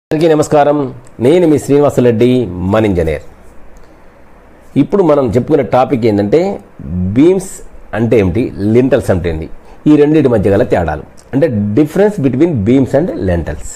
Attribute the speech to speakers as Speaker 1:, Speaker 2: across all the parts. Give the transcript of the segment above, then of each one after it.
Speaker 1: అందరికీ నమస్కారం నేను మీ శ్రీనివాసరెడ్డి మన ఇంజనీర్ ఇప్పుడు మనం చెప్పుకునే టాపిక్ ఏంటంటే బీమ్స్ అంటే ఏమిటి లింటల్స్ అంటే ఏంటి ఈ రెండింటి మధ్య గల తేడాలు అంటే difference between beams and lintels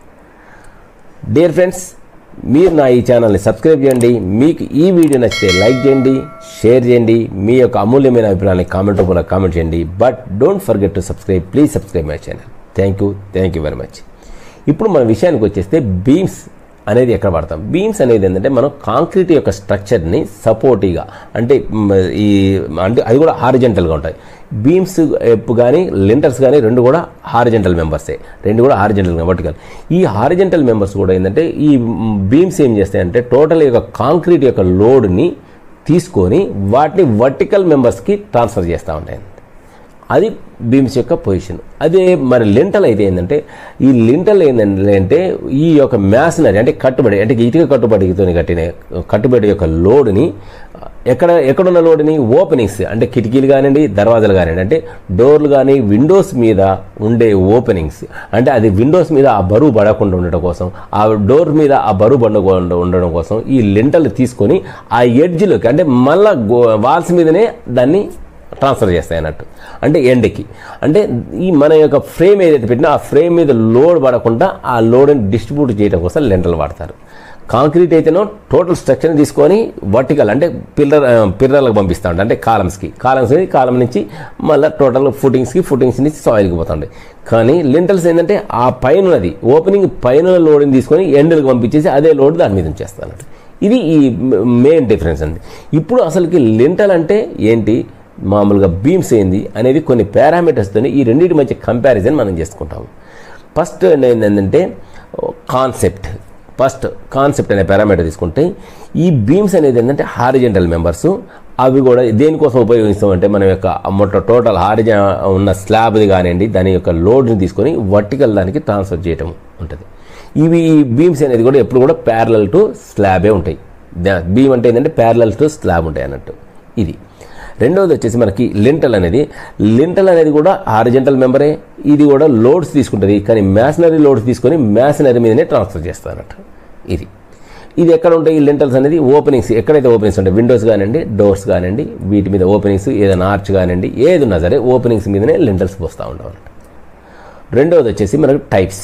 Speaker 1: dear friends మీరు నా ఈ ఛానల్ని సబ్స్క్రైబ్ చేయండి మీకు ఈ వీడియో నచ్చితే లైక్ చేయండి షేర్ చేయండి మీ యొక్క అమూల్యమైన అభిప్రాయాన్ని కామెంట్ రూపంలో కామెంట్ చేయండి but don't forget to subscribe please subscribe my channel thank you thank you very much ఇప్పుడు మన విషయానికి వచ్చేస్తే బీమ్స్ అనేది ఎక్కడ వాడతాం బీమ్స్ అనేది ఏంటంటే మనం కాంక్రీట్ యొక్క స్ట్రక్చర్ని సపోర్టివ్గా అంటే మ్, ఈ అంటే అది కూడా హారిజెంటల్గా ఉంటాయి బీమ్స్ ఎప్పు కానీ లింటర్స్ కానీ రెండు కూడా హారిజెంటల్ మెంబర్సే రెండు కూడా హారిజెంటల్ వర్టికల్ ఈ హారిజెంటల్ మెంబర్స్ కూడా ఏంటంటే ఈ బీమ్స్ ఏం చేస్తాయంటే టోటల్ యొక్క కాంక్రీట్ యొక్క లోడ్ని తీసుకొని వాటిని వర్టికల్ మెంబర్స్కి ట్రాన్స్ఫర్ చేస్తూ ఉంటాయి అది బీమ్స్ యొక్క పొజిషన్ అదే మరి లింటల్ అయితే ఏంటంటే ఈ లింటల్ ఏంటంటే అంటే ఈ యొక్క మ్యాసినరీ అంటే కట్టుబడి అంటే ఇటుక కట్టుబడితో కట్టిన కట్టుబడి యొక్క లోడ్ని ఎక్కడ ఎక్కడున్న లోడ్ని ఓపెనింగ్స్ అంటే కిటికీలు కానివ్వండి దర్వాజాలు కానివ్వండి అంటే డోర్లు కానీ విండోస్ మీద ఉండే ఓపెనింగ్స్ అంటే అది విండోస్ మీద ఆ బరువు పడకుండా ఉండడం కోసం ఆ డోర్ మీద ఆ బరువు పడకుండా ఉండడం కోసం ఈ లింటల్ తీసుకొని ఆ ఎడ్జ్లోకి అంటే మళ్ళా వాల్స్ మీదనే దాన్ని ట్రాన్స్ఫర్ చేస్తాయి అన్నట్టు అంటే ఎండ్కి అంటే ఈ మన యొక్క ఫ్రేమ్ ఏదైతే పెట్టినా ఆ ఫ్రేమ్ మీద లోడ్ పడకుండా ఆ లోడ్ని డిస్ట్రిబ్యూట్ చేయడం కోసం లెంటలు వాడతారు కాంక్రీట్ అయితేనో టోటల్ స్ట్రక్చర్ని తీసుకొని వర్టికల్ అంటే పిల్లర్ పిల్లర్లకు పంపిస్తూ ఉంటాయి అంటే కాలమ్స్కి కాలమ్స్ కాలం నుంచి మళ్ళీ టోటల్ ఫుటింగ్స్కి ఫుటింగ్స్ నుంచి సాయిల్కి పోతుంటాయి కానీ లింటల్స్ ఏంటంటే ఆ పైన ఉన్నది ఓపెనింగ్ పైన లోడ్ని తీసుకొని ఎండ్లకు పంపించేసి అదే లోడ్ దాని మీద ఉంచేస్తాను అన్నట్టు ఇది ఈ మెయిన్ డిఫరెన్స్ అండి ఇప్పుడు అసలుకి లింటల్ అంటే ఏంటి మామూలుగా బీమ్స్ ఏంది అనేది కొన్ని పారామీటర్స్తో ఈ రెండింటి మధ్య కంపారిజన్ మనం చేసుకుంటాము ఫస్ట్ ఏంటంటే కాన్సెప్ట్ ఫస్ట్ కాన్సెప్ట్ అనే పారామీటర్ తీసుకుంటే ఈ బీమ్స్ అనేది ఏంటంటే హారిజెంటల్ మెంబర్స్ అవి కూడా దేనికోసం ఉపయోగిస్తామంటే మన యొక్క మొట్ట టోటల్ హారిజ ఉన్న స్లాబ్ది కానివ్వండి దాని యొక్క లోడ్ని తీసుకొని వర్టికల్ దానికి ట్రాన్స్ఫర్ చేయటం ఉంటుంది ఇవి ఈ బీమ్స్ అనేది కూడా ఎప్పుడు కూడా ప్యారలల్ టు స్లాబే ఉంటాయి బీమ్ అంటే ఏంటంటే ప్యారలల్ టు స్లాబ్ ఉంటాయి అన్నట్టు ఇది రెండవది వచ్చేసి మనకి లింటల్ అనేది లింటల్ అనేది కూడా హారిజెంటల్ మెంబరే ఇది కూడా లోడ్స్ తీసుకుంటుంది కానీ మ్యాషనరీ లోడ్స్ తీసుకొని మ్యాషనరీ మీదనే ట్రాన్స్ఫర్ చేస్తారన్నట్టు ఇది ఇది ఎక్కడ ఉంటాయి ఈ లింటల్స్ అనేది ఓపెనింగ్స్ ఎక్కడైతే ఓపెనింగ్స్ ఉంటాయి విండోస్ కానివ్వండి డోర్స్ కానివ్వండి వీటి మీద ఓపెనింగ్స్ ఏదైనా ఆర్చ్ కానివ్వండి ఏది ఉన్నా సరే ఓపెనింగ్స్ మీదనే లింటల్స్ పోస్తూ ఉంటాం అన్నట్టు రెండవది వచ్చేసి మనకి టైప్స్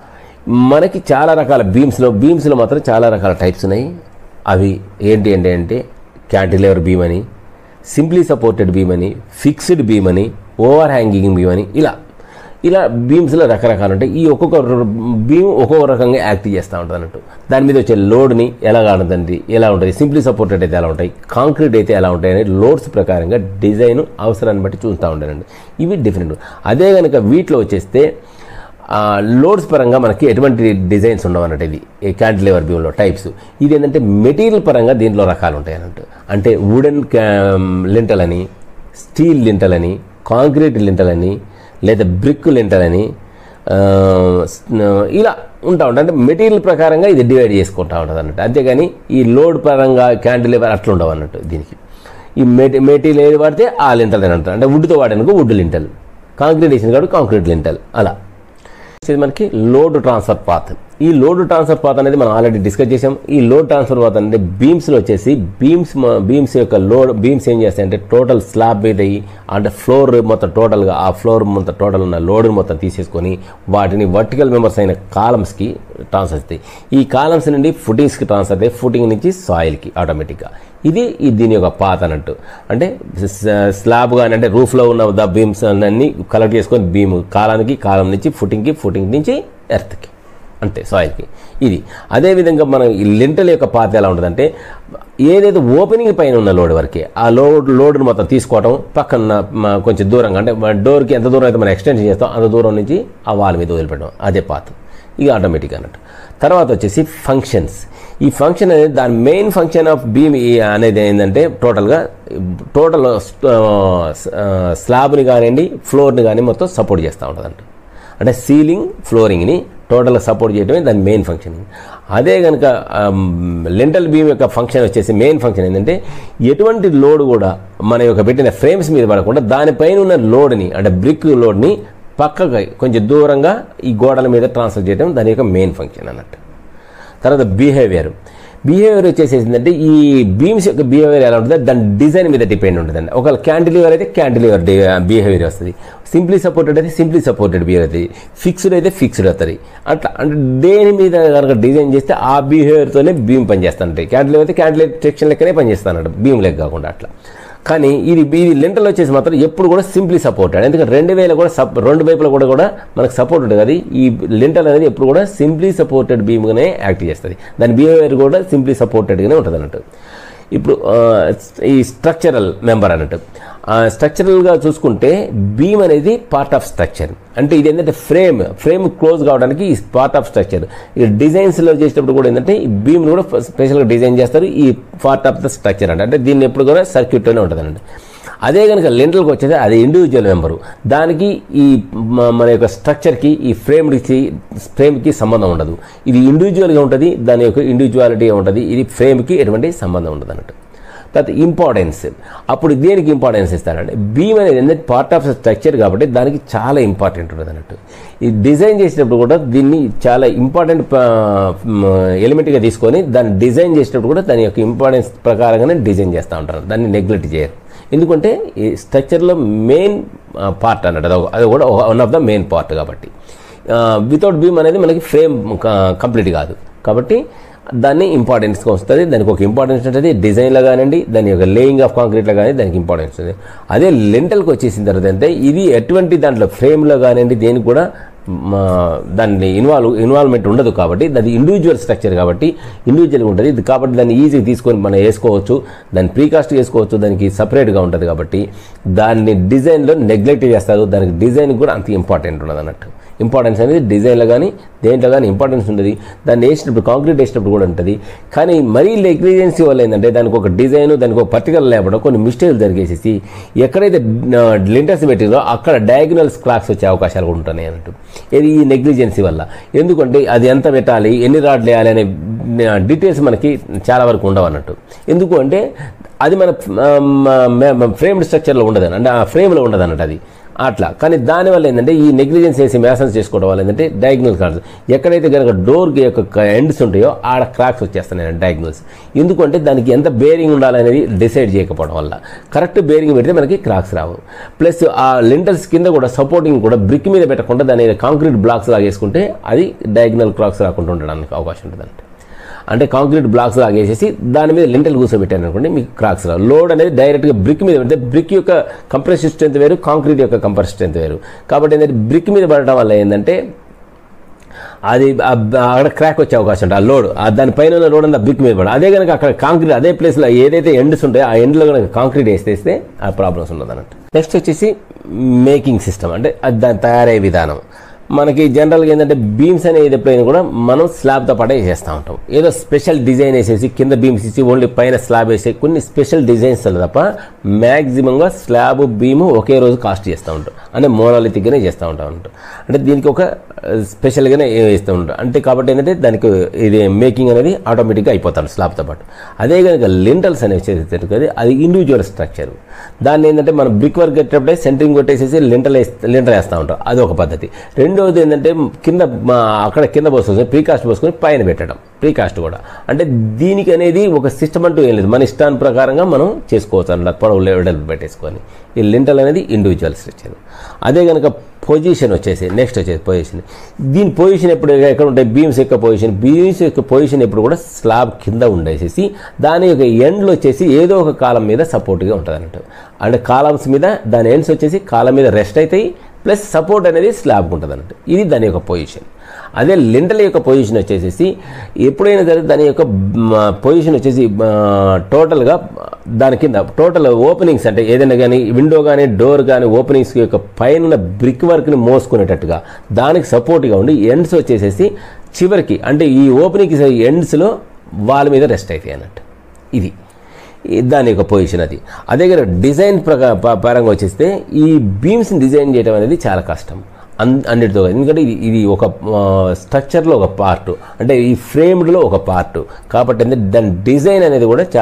Speaker 1: మనకి చాలా రకాల బీమ్స్లో బీమ్స్లో మాత్రం చాలా రకాల టైప్స్ ఉన్నాయి అవి ఏంటి ఏంటి అంటే క్యాంటిలేవర్ బీమ్ అని సింప్లీ సపోర్టెడ్ బీమ్ అని ఫిక్స్డ్ బీమ్ అని ఓవర్ హ్యాంగింగ్ బీమ్ అని ఇలా ఇలా బీమ్స్లో రకరకాలు ఉంటాయి ఈ ఒక్కొక్క బీమ్ ఒక్కొక్క రకంగా యాక్ట్ చేస్తూ ఉంటుంది అన్నట్టు దాని మీద వచ్చే లోడ్ని ఎలా కానుందండి ఎలా ఉంటుంది సింప్లీ సపోర్టెడ్ అయితే ఎలా ఉంటాయి కాంక్రీట్ అయితే ఎలా ఉంటాయి అనేది లోడ్స్ ప్రకారంగా డిజైన్ అవసరాన్ని బట్టి చూస్తూ ఉంటానండి ఇవి డిఫరెంట్ అదే కనుక వీటిలో వచ్చేస్తే లోడ్స్ పరంగా మనకి ఎటువంటి డిజైన్స్ ఉండవు అన్నట్టు ఇది ఈ క్యాంటిలేవర్ బీమ్లో టైప్స్ ఇది ఏంటంటే మెటీరియల్ పరంగా దీంట్లో రకాలు ఉంటాయి అన్నట్టు అంటే వుడెన్ లింటల్ అని స్టీల్ లింటల్ అని కాంక్రీట్ లింటల్ అని లేదా బ్రిక్ లింటల్ అని ఆ, ఇలా ఉంటా ఉంటాయి అంటే మెటీరియల్ ప్రకారంగా ఇది డివైడ్ చేసుకుంటా ఉంటుంది అన్నట్టు అంతేగాని ఈ లోడ్ పరంగా క్యాంటిలేవర్ అట్లా ఉండవు అన్నట్టు దీనికి ఈ మెటీ మెటీరియల్ ఏది వాడితే ఆ లింటల్ అని అంటారు అంటే వుడ్తో వాడడానికి వుడ్ లింటల్ కాంక్రీట్ వేసిన కాబట్టి కాంక్రీట్ లింటల్ అలా ఇది మనకి లోడ్ ట్రాన్స్ఫర్ పాత్ ఈ లోడ్ ట్రాన్స్ఫర్ పాత్ అనేది మనం ఆల్రెడీ డిస్కస్ చేసాం ఈ లోడ్ ట్రాన్స్ఫర్ పాత్ అంటే బీమ్స్లో వచ్చేసి బీమ్స్ బీమ్స్ యొక్క లోడ్ బీమ్స్ ఏం చేస్తాయంటే టోటల్ స్లాబ్ మీద ఈ అంటే ఫ్లోర్ మొత్తం టోటల్గా ఆ ఫ్లోర్ మొత్తం టోటల్ ఉన్న లోడ్ని మొత్తం తీసేసుకొని వాటిని వర్టికల్ మెంబర్స్ అయిన కాలమ్స్కి ట్రాన్స్ఫర్ అవుతాయి ఈ కాలమ్స్ నుండి ఫుటింగ్స్కి ట్రాన్స్ఫర్ అవుతాయి ఫుటింగ్ నుంచి సాయిల్కి ఆటోమేటిక్గా ఇది ఈ దీని యొక్క పాత అన్నట్టు అంటే స్లాబ్ కానీ అంటే రూఫ్లో ఉన్న ద బీమ్స్ అన్నీ కలెక్ట్ చేసుకొని బీమ్ కాలానికి కాలం నుంచి ఫుటింగ్కి ఫుటింగ్ నుంచి ఎర్త్కి అంతే సాయిల్కి ఇది అదేవిధంగా మనం ఈ లింటల్ యొక్క పాత ఎలా ఉంటుందంటే ఏదైతే ఓపెనింగ్ పైన ఉన్న లోడ్ వరకే ఆ లోడ్ లోడ్ని మొత్తం తీసుకోవటం పక్కన మ- కొంచెం దూరంగా అంటే మన డోర్కి ఎంత దూరం అయితే మనం ఎక్స్టెన్షన్ చేస్తాం అంత దూరం నుంచి ఆ వాల్ మీద వదిలిపెట్టడం అదే పాత ఇక ఆటోమేటిక్ అన్నట్టు తర్వాత వచ్చేసి ఫంక్షన్స్ ఈ ఫంక్షన్ అనేది దాని మెయిన్ ఫంక్షన్ ఆఫ్ బీమ్ అనేది ఏంటంటే టోటల్గా టోటల్ స్లాబ్ని కానివ్వండి ఫ్లోర్ని కానీ మొత్తం సపోర్ట్ చేస్తూ ఉంటుంది అంట అంటే సీలింగ్ ఫ్లోరింగ్ని టోటల్గా సపోర్ట్ చేయడమే దాని మెయిన్ ఫంక్షన్ అదే కనుక లెంటల్ బీమ్ యొక్క ఫంక్షన్ వచ్చేసి మెయిన్ ఫంక్షన్ ఏంటంటే ఎటువంటి లోడ్ కూడా మన యొక్క పెట్టిన ఫ్రేమ్స్ మీద పడకుండా దానిపైన ఉన్న లోడ్ని అంటే బ్రిక్ లోడ్ని పక్కగా కొంచెం దూరంగా ఈ గోడల మీద ట్రాన్స్ఫర్ చేయడం దాని యొక్క మెయిన్ ఫంక్షన్ అన్నట్టు తర్వాత బిహేవియర్ బిహేవియర్ వచ్చేసి ఏంటంటే ఈ బీమ్స్ యొక్క బిహేవియర్ ఎలా ఉంటుంది దాని డిజైన్ మీద డిపెండ్ ఉంటుందండి ఒకవేళ క్యాంటిలివర్ అయితే క్యాంటిలివర్ బిహేవియర్ వస్తుంది సింప్లీ సపోర్టెడ్ అయితే సింప్లీ సపోర్టెడ్ బిహేవియర్ అవుతుంది ఫిక్స్డ్ అయితే ఫిక్స్డ్ అవుతుంది అట్లా అంటే దేని మీద కనుక డిజైన్ చేస్తే ఆ బిహేవియర్తోనే బీమ్ పనిచేస్తానంటే క్యాంటిలివర్ అయితే క్యాంటిలివర్ సెక్షన్ లెక్కనే పనిచేస్తానంట బీమ్ లెక్క కాకుండా అట్లా కానీ ఇది ఇది లింటల్ వచ్చేసి మాత్రం ఎప్పుడు కూడా సింప్లీ సపోర్టెడ్ ఎందుకంటే రెండు వేల కూడా సప్ రెండు వైపుల కూడా కూడా మనకు సపోర్ట్ ఉంటుంది కదా ఈ లింటల్ అనేది ఎప్పుడు కూడా సింప్లీ సపోర్టెడ్ బీమ్గానే యాక్ట్ చేస్తుంది దాని బిహేవియర్ కూడా సింప్లీ సపోర్టెడ్గానే ఉంటుంది అన్నట్టు ఇప్పుడు ఆ, ఈ స్ట్రక్చరల్ మెంబర్ అన్నట్టు స్ట్రక్చరల్గా చూసుకుంటే బీమ్ అనేది పార్ట్ ఆఫ్ స్ట్రక్చర్ అంటే ఇది ఏంటంటే ఫ్రేమ్ ఫ్రేమ్ క్లోజ్ కావడానికి ఈ పార్ట్ ఆఫ్ స్ట్రక్చర్ ఈ డిజైన్స్లో చేసేటప్పుడు కూడా ఏంటంటే ఈ బీమ్ కూడా స్పెషల్గా డిజైన్ చేస్తారు ఈ పార్ట్ ఆఫ్ ద స్ట్రక్చర్ అంటే అంటే దీన్ని ఎప్పుడు కూడా సర్క్యూట్లోనే ఉంటుందండి అదే కనుక లెంటల్కి వచ్చేది అది ఇండివిజువల్ మెంబరు దానికి ఈ మ- మన యొక్క స్ట్రక్చర్కి ఈ ఫ్రేమ్కి ఫ్రేమ్కి సంబంధం ఉండదు ఇది ఇండివిజువల్గా ఉంటుంది దాని యొక్క ఇండివిజువాలిటీగా ఉంటుంది ఇది ఫ్రేమ్కి ఎటువంటి సంబంధం ఉండదు అన్నట్టు తర్వాత ఇంపార్టెన్స్ అప్పుడు దేనికి ఇంపార్టెన్స్ ఇస్తారంటే బీమ్ అనేది ఏంటంటే పార్ట్ ఆఫ్ స్ట్రక్చర్ కాబట్టి దానికి చాలా ఇంపార్టెంట్ ఉంటుంది అన్నట్టు ఈ డిజైన్ చేసేటప్పుడు కూడా దీన్ని చాలా ఇంపార్టెంట్ ఎలిమెంట్గా తీసుకొని దాన్ని డిజైన్ చేసేటప్పుడు కూడా దాని యొక్క ఇంపార్టెన్స్ ప్రకారంగానే డిజైన్ చేస్తూ ఉంటారు దాన్ని నెగ్లెక్ట్ చేయరు ఎందుకంటే ఈ స్ట్రక్చర్లో మెయిన్ పార్ట్ అన్నట్టు అది ఒక- అది కూడా one of the main part కాబట్టి వితౌట్ బీమ్ అనేది మనకి ఫ్రేమ్ కంప్లీట్ కాదు కాబట్టి దాన్ని ఇంపార్టెన్స్గా వస్తుంది దానికి ఒక ఇంపార్టెన్స్ ఉంటుంది డిజైన్లో కానివ్వండి దాని యొక్క లేయింగ్ ఆఫ్ కాంక్రీట్లో కానీ దానికి ఇంపార్టెన్స్ ఉంది అదే లెంటల్కి వచ్చేసిన తర్వాత అంటే ఇది ఎటువంటి దాంట్లో ఫ్రేమ్లో కానివ్వండి దేనికి కూడా మా దాన్ని ఇన్వాల్వ్ ఇన్వాల్వ్మెంట్ ఉండదు కాబట్టి అది ఇండివిజువల్ స్ట్రక్చర్ కాబట్టి ఇండివిజువల్గా ఉంటుంది ఇది కాబట్టి దాన్ని ఈజీగా తీసుకొని మనం వేసుకోవచ్చు దాన్ని ప్రీకాస్ట్ వేసుకోవచ్చు దానికి సపరేట్గా ఉంటుంది కాబట్టి దాన్ని డిజైన్లో నెగ్లెక్ట్ చేస్తారు దానికి డిజైన్ కూడా అంత ఇంపార్టెంట్ ఉండదు అన్నట్టు ఇంపార్టెన్స్ అనేది డిజైన్లో కానీ దేంట్లో కానీ ఇంపార్టెన్స్ ఉంటుంది దాన్ని వేసినప్పుడు కాంక్రీట్ వేసినప్పుడు కూడా ఉంటుంది కానీ మరీ నెగ్లిజెన్సీ వల్ల ఏంటంటే దానికి ఒక డిజైన్ దానికి ఒక పర్టికులర్ లేకపోవడం కొన్ని మిస్టేక్లు జరిగేసేసి ఎక్కడైతే లింటర్స్ పెట్టిందో అక్కడ డయాగ్నల్స్ క్లాక్స్ వచ్చే అవకాశాలు కూడా ఉంటున్నాయి అన్నట్టు ఇది ఈ నెగ్లిజెన్సీ వల్ల ఎందుకంటే అది ఎంత పెట్టాలి ఎన్ని రాడ్లు వేయాలి అనే డీటెయిల్స్ మనకి చాలా వరకు ఉండవు అన్నట్టు ఎందుకు అంటే అది మన ఫ్రేమ్ స్ట్రక్చర్లో ఉండదు అంటే ఆ ఫ్రేమ్లో ఉండదు అన్నట్టు అది అట్లా కానీ దానివల్ల ఏంటంటే ఈ నెగ్లిజెన్స్ వేసి మ్యాసన్స్ చేసుకోవడం వల్ల ఏంటంటే డయాగ్నల్ కార్డ్స్ ఎక్కడైతే కనుక డోర్కి యొక్క ఎండ్స్ ఉంటాయో ఆడ క్రాక్స్ వచ్చేస్తున్నాయి డయాగ్నల్స్ ఎందుకంటే దానికి ఎంత బేరింగ్ ఉండాలనేది డిసైడ్ చేయకపోవడం వల్ల కరెక్ట్ బేరింగ్ పెడితే మనకి క్రాక్స్ రావు ప్లస్ ఆ లింటర్స్ కింద కూడా సపోర్టింగ్ కూడా బ్రిక్ మీద పెట్టకుండా దాని కాంక్రీట్ బ్లాక్స్ లాగేసుకుంటే అది డయాగ్నల్ క్రాక్స్ రాకుండా ఉండడానికి అవకాశం ఉంటుంది అంటే అంటే కాంక్రీట్ బ్లాక్స్ లాగేసేసి దాని మీద లింటల్ కూర్చోబెట్టాను అనుకోండి మీకు క్రాక్స్ రావు లోడ్ అనేది డైరెక్ట్గా బ్రిక్ మీద పెడితే బ్రిక్ యొక్క కంప్రెసివ్ స్ట్రెంత్ వేరు కాంక్రీట్ యొక్క కంప్రెసివ్ స్ట్రెంత్ వేరు కాబట్టి ఏంటంటే బ్రిక్ మీద పడటం వల్ల ఏంటంటే అది ఆ- అక్కడ క్రాక్ వచ్చే అవకాశం ఉంటుంది ఆ లోడ్ ఆ దాని పైన ఉన్న లోడ్ అంతా బ్రిక్ మీద పడ అదే కనుక అక్కడ కాంక్రీట్ అదే ప్లేస్లో ఏదైతే ఎండ్స్ ఉంటాయో ఆ ఎండ్లో కనుక కాంక్రీట్ వేసేస్తే ఆ ప్రాబ్లమ్స్ ఉండదు అన్నట్టు నెక్స్ట్ వచ్చేసి మేకింగ్ సిస్టమ్ అంటే అది దాని తయారయ్యే విధానం మనకి జనరల్గా ఏంటంటే బీమ్స్ అనేది ఎప్పుడైనా కూడా మనం స్లాబ్తో పాటే వేసేస్తూ ఉంటాం ఏదో స్పెషల్ డిజైన్ వేసేసి కింద బీమ్స్ ఇచ్చి ఓన్లీ పైన స్లాబ్ వేసే కొన్ని స్పెషల్ డిజైన్స్ తప్ప మ్యాక్సిమంగా స్లాబ్ బీము ఒకే రోజు కాస్ట్ చేస్తూ ఉంటాం అంటే మోనాలితిక్గానే చేస్తూ ఉంటాం అంటాం అంటే దీనికి ఒక స్పెషల్గానే వేస్తూ ఉంటాం అంటే కాబట్టి ఏంటంటే దానికి ఇది మేకింగ్ అనేది ఆటోమేటిక్గా అయిపోతాడు స్లాబ్తో పాటు అదే కనుక లింటల్స్ అనేవి వచ్చేసి కదా అది ఇండివిజువల్ స్ట్రక్చర్ దాన్ని ఏంటంటే మనం బ్రిక్ వర్క్ కట్టేటప్పుడే సెంటరింగ్ కొట్టేసేసి లింటల్ లింటర్ వేస్తూ ఉంటాం అది ఒక పద్ధతి రెండవది ఏంటంటే కింద మా అక్కడ కింద పోసుకొని ప్రీకాస్ట్ పోసుకొని పైన పెట్టడం ప్రీకాస్ట్ కూడా అంటే దీనికి అనేది ఒక సిస్టమ్ అంటూ ఏం లేదు మన ఇష్టాన్ని ప్రకారంగా మనం చేసుకోవచ్చు అన్నమాట పొడవు లెవెల్ పెట్టేసుకొని ఈ లింటల్ అనేది ఇండివిజువల్ స్ట్రక్చర్ అదే కనుక పొజిషన్ వచ్చేసి నెక్స్ట్ వచ్చేసి పొజిషన్ దీని పొజిషన్ ఎప్పుడు ఎక్కడ ఉంటాయి బీమ్స్ యొక్క పొజిషన్ బీమ్స్ యొక్క పొజిషన్ ఎప్పుడు కూడా స్లాబ్ కింద ఉండేసేసి దాని యొక్క ఎండ్లు వచ్చేసి ఏదో ఒక కాలం మీద సపోర్ట్గా ఉంటుంది అన్నట్టు అంటే కాలమ్స్ మీద దాని ఎండ్స్ వచ్చేసి కాలం మీద రెస్ట్ అవుతాయి ప్లస్ సపోర్ట్ అనేది స్లాబ్కి ఉంటుంది అన్నట్టు ఇది దాని యొక్క పొజిషన్ అదే లింటల్ యొక్క పొజిషన్ వచ్చేసేసి ఎప్పుడైనా సరే దాని యొక్క పొజిషన్ వచ్చేసి టోటల్గా దాని కింద టోటల్ ఓపెనింగ్స్ అంటే ఏదైనా కానీ విండో కానీ డోర్ కానీ ఓపెనింగ్స్ యొక్క పైన బ్రిక్ వర్క్ని మోసుకునేటట్టుగా దానికి సపోర్ట్గా ఉండి ఎండ్స్ వచ్చేసేసి చివరికి అంటే ఈ ఓపెనింగ్ ఎండ్స్లో వాళ్ళ మీద రెస్ట్ అవుతాయి అన్నట్టు ఇది ఈ దాని యొక్క పొజిషన్ అది అదే కదా డిజైన్ ప్రకా ప- పరంగా వచ్చేస్తే ఈ బీమ్స్ని డిజైన్ చేయడం అనేది చాలా కష్టం అన్ అన్నిటితో కాదు. ఎందుకంటే ఇది ఇది ఒక స్ట్రక్చర్లో ఒక పార్ట్ అంటే ఈ ఫ్రేమ్డ్లో ఒక పార్ట్ కాబట్టి ఏంటంటే దాని డిజైన్ అనేది కూడా చాలా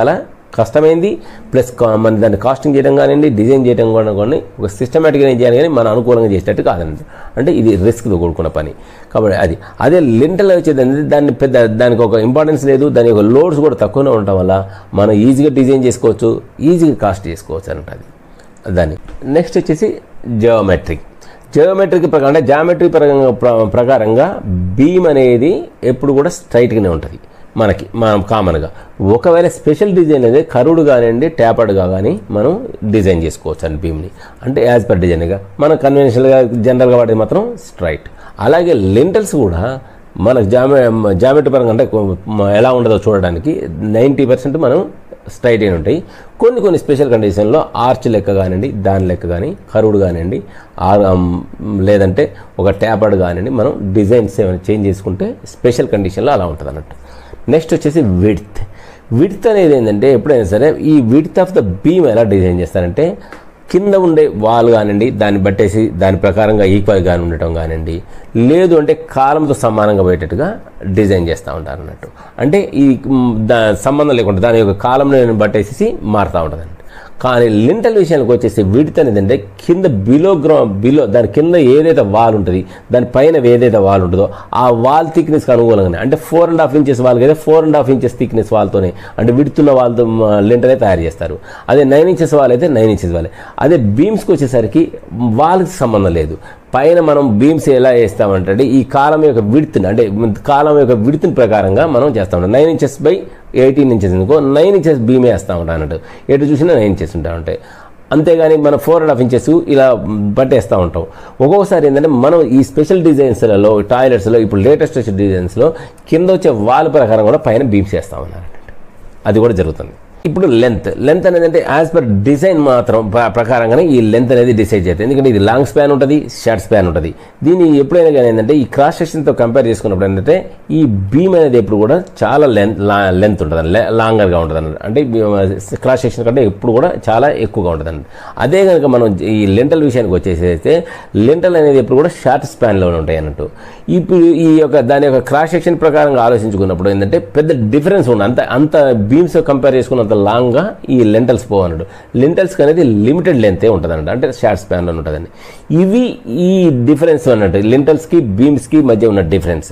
Speaker 1: కష్టమైంది ప్లస్ కా- మన దాన్ని కాస్టింగ్ చేయడం కానివ్వండి డిజైన్ చేయడం కూడా కానీ ఒక సిస్టమేటిక్గా చేయాలి కానీ మన అనుకూలంగా చేసేటట్టు కాదండి అంటే ఇది రిస్క్తో కూడుకున్న పని కాబట్టి అది అదే లింటల్ వచ్చేది అనేది దాన్ని పెద్ద దానికి ఒక ఇంపార్టెన్స్ లేదు దాని యొక్క లోడ్స్ కూడా తక్కువనే ఉండటం వల్ల మనం ఈజీగా డిజైన్ చేసుకోవచ్చు ఈజీగా కాస్ట్ చేసుకోవచ్చు అంటే అది దాన్ని నెక్స్ట్ వచ్చేసి జియోమెట్రిక్ జియోమెట్రిక్ ప్రకారం అంటే జామెట్రిక్ ప్రకారంగా ప్ర- ప్రకారంగా బీమ్ అనేది ఎప్పుడు కూడా స్ట్రైట్గానే ఉంటుంది మనకి మనం కామన్గా ఒకవేళ స్పెషల్ డిజైన్ అనేది కరువుడు కానివ్వండి ట్యాపర్డ్గా కానీ మనం డిజైన్ చేసుకోవచ్చు అండి బీమ్ని అంటే యాజ్ పర్ డిజైన్గా మనం కన్వెన్షనల్గా జనరల్గా వాడేది మాత్రం స్ట్రైట్ అలాగే లింటల్స్ కూడా మన జామె జామెట్రీ పరంగా అంటే కొ- మ- ఎలా ఉండదో చూడడానికి నైంటీ పర్సెంట్ మనం స్ట్రైట్ అయిన ఉంటాయి కొన్ని కొన్ని స్పెషల్ కండిషన్లో ఆర్చ్ లెక్క కానివ్వండి దాని లెక్క కానీ కరువుడు కానివ్వండి ఆర్ అమ్, లేదంటే ఒక ట్యాపర్డ్ కానివ్వండి మనం డిజైన్స్ ఏమైనా చేంజ్ చేసుకుంటే స్పెషల్ కండిషన్లో అలా ఉంటుంది అన్నట్టు నెక్స్ట్ వచ్చేసి విడ్త్ విడ్త్ అనేది ఏంటంటే ఎప్పుడైనా సరే ఈ విడ్త్ ఆఫ్ ద బీమ్ ఎలా డిజైన్ చేస్తారంటే కింద ఉండే వాల్ కానివ్వండి దాన్ని బట్టేసి దాని ప్రకారంగా ఈక్వల్గా ఉండటం కానివ్వండి లేదు అంటే కాలంతో సమానంగా పోయేటట్టుగా డిజైన్ చేస్తూ ఉంటారు అన్నట్టు అంటే ఈ మ్, దా సంబంధం లేకుండా దాని యొక్క కాలంని బట్టేసి మారుతూ ఉంటుంది కానీ లింటల్ విషయానికి వచ్చేసి విడత్ అనేది అంటే కింద బిలో గ్రౌ బిలో దాని కింద ఏదైతే వాల్ ఉంటుంది దాని పైన ఏదైతే వాల్ ఉంటుందో ఆ వాల్ థిక్నెస్కి అనుగుణంగానే అంటే ఫోర్ అండ్ హాఫ్ ఇంచెస్ వాల్కి అయితే four and half inches thickness వాల్తోనే అంటే విడుతున్న వాళ్ళతో లింటలే తయారు చేస్తారు అదే నైన్ ఇంచెస్ వాల్ అయితే నైన్ ఇంచెస్ వాలే అదే బీమ్స్కి వచ్చేసరికి వాల్కి సంబంధం లేదు పైన మనం బీమ్స్ ఎలా వేస్తామంటే ఈ కాలం యొక్క విడుతుని అంటే కాలం యొక్క విడుతుని ప్రకారంగా మనం చేస్తూ ఉంటాం nine inches by eighteen inches ఎందుకో నైన్ ఇంచెస్ బీమ్ వేస్తూ ఉంటాం అన్నట్టు ఎటు చూసినా నైన్ ఇంచెస్ ఉంటా ఉంటాయి అంతేగాని మనం ఫోర్ అండ్ హాఫ్ ఇంచెస్ ఇలా పట్టేస్తూ ఉంటాం ఒక్కొక్కసారి ఏంటంటే మనం ఈ స్పెషల్ డిజైన్స్లలో టాయిలెట్స్లో ఇప్పుడు లేటెస్ట్ వచ్చే డిజైన్స్లో కింద వచ్చే వాల్ ప్రకారం కూడా పైన బీమ్స్ వేస్తూ ఉన్నారు అది కూడా జరుగుతుంది ఇప్పుడు లెంత్ లెంత్ అనేది అంటే యాజ్ పర్ డిజైన్ మాత్రం ప్ర- ప్రకారంగానే ఈ లెంత్ అనేది డిసైడ్ చేస్తుంది ఎందుకంటే ఇది లాంగ్ స్పాన్ ఉంటుంది షార్ట్ స్పాన్ ఉంటుంది దీన్ని ఎప్పుడైనా కానీ ఏంటంటే ఈ క్రాస్ సెక్షన్తో కంపేర్ చేసుకున్నప్పుడు ఏంటంటే ఈ బీమ్ అనేది ఎప్పుడు కూడా చాలా లెంత్ లెంత్ ఉంటుంది లే- లాంగర్గా ఉంటుంది అన్నమాట అంటే క్రాస్ సెక్షన్ కంటే ఎప్పుడు కూడా చాలా ఎక్కువగా ఉంటుంది అన్నమాట అదే కనుక మనం ఈ లెంటల్ విషయానికి వచ్చేసి అయితే లెంటల్ అనేది ఎప్పుడు కూడా షార్ట్ స్పాన్లో ఉంటాయి అన్నట్టు ఇప్పుడు ఈ యొక్క దాని యొక్క క్రాస్ సెక్షన్ ప్రకారంగా ఆలోచించుకున్నప్పుడు ఏంటంటే పెద్ద డిఫరెన్స్ ఉండదు అంత అంత బీమ్స్ కంపేర్ చేసుకున్నంత లాంగ్గా ఈ లెంటల్స్ పో అన్నట్టు లెంటల్స్కి అనేది లిమిటెడ్ లెంతే ఉంటుంది అన్నట్టు అంటే షార్ట్ స్పాన్లో ఉంటుందండి ఇవి ఈ డిఫరెన్స్ అన్నట్టు లెంటల్స్కి బీమ్స్కి మధ్య ఉన్న డిఫరెన్స్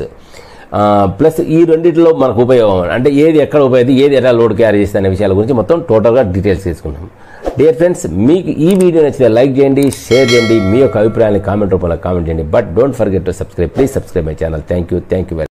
Speaker 1: ప్లస్ ఈ రెండింటిలో మనకు ఉపయోగం అంటే ఏది ఎక్కడ ఉపయోగం ఏది ఎట్లా లోడ్ క్యారీ చేస్తే అనే విషయాల గురించి మొత్తం టోటల్గా డీటెయిల్స్ తీసుకున్నాం డియర్ ఫ్రెండ్స్ మీకు ఈ వీడియో నచ్చితే లైక్ చేయండి షేర్ చేయండి మీ యొక్క అభిప్రాయాన్ని కామెంట్ రూపంలో కామెంట్ చేయండి but don't forget to subscribe please subscribe my channel thank you thank you